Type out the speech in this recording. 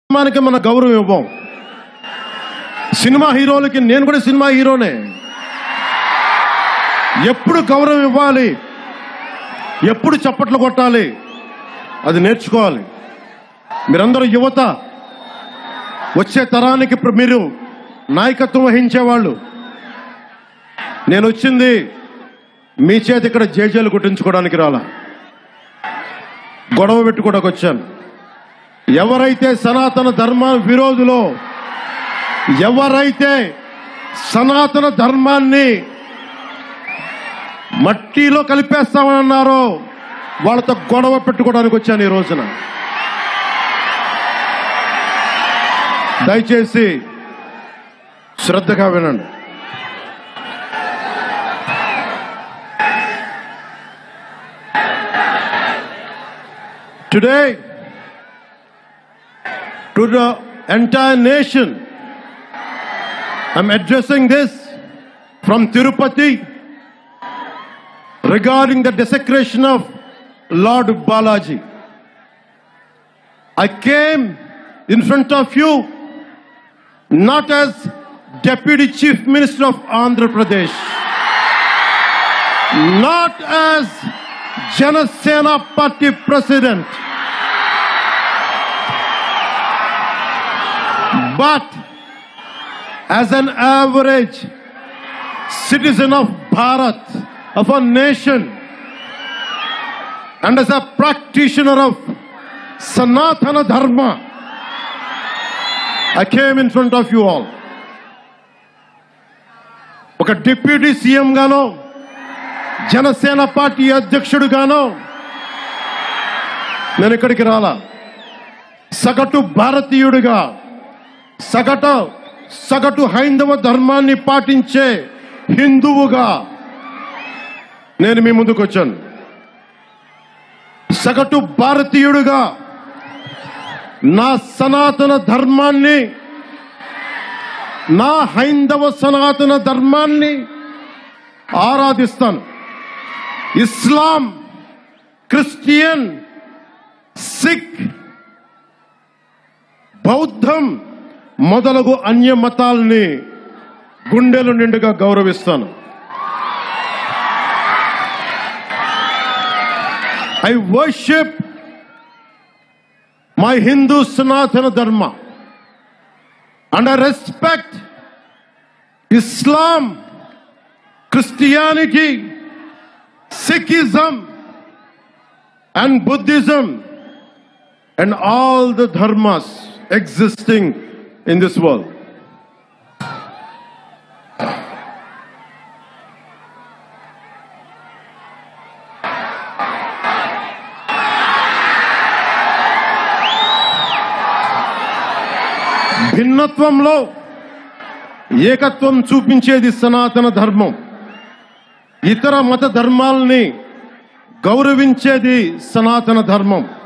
సినిమానికి మన గౌరవం ఇవ్వం సినిమా హీరోలకి నేను కూడా సినిమా హీరోనే ఎప్పుడు గౌరవం ఇవ్వాలి ఎప్పుడు చప్పట్లు కొట్టాలి అది నేర్చుకోవాలి మీరందరూ యువత వచ్చే తరానికి ప్ర- మీరు నాయకత్వం వహించేవాళ్ళు నేను వచ్చింది మీ చేతి ఇక్కడ జేజేలు కొట్టించుకోవడానికి రాలా గొడవ పెట్టుకోవడానికి వచ్చాను ఎవరైతే సనాతన ధర్మ విరోధులో ఎవరైతే సనాతన ధర్మాన్ని మట్టిలో కలిపేస్తామని అన్నారో వాళ్ళతో గొడవ పెట్టుకోవడానికి వచ్చాను ఈ రోజున దయచేసి శ్రద్ధగా వినండి Today, to the entire nation, I'm addressing this from Tirupati regarding the desecration of Lord Balaji. I came in front of you not as Deputy Chief Minister of Andhra Pradesh, not as Janasena Party President, but as an average citizen of Bharat, of a nation, and as a practitioner of Sanatana Dharma, I came in front of you all. ఒక deputy CM గానో Janasena party అధ్యక్షుడుగానో నేను ఇక్కడికి రాలా సగటు భారతీయుడిగా సగట సగటు హైందవ ధర్మాన్ని పాటించే హిందువుగా నేను మీ ముందుకు వచ్చాను సగటు భారతీయుడిగా నా సనాతన ధర్మాన్ని నా హైందవ సనాతన ధర్మాన్ని ఆరాధిస్తాను ఇస్లాం క్రిస్టియన్ సిక్ బౌద్ధం మొదలగు అన్య మతాల్ని గుండెలు నిండుగా గౌరవిస్తాను I worship my Hindu Sanatana Dharma and I respect Islam Christianity Sikhism and Buddhism and all the dharmas existing in this world. భిన్నత్వంలో ఏకత్వం చూపించేది సనాతన ధర్మం ఇతర మత ధర్మాల్ని గౌరవించేది సనాతన ధర్మం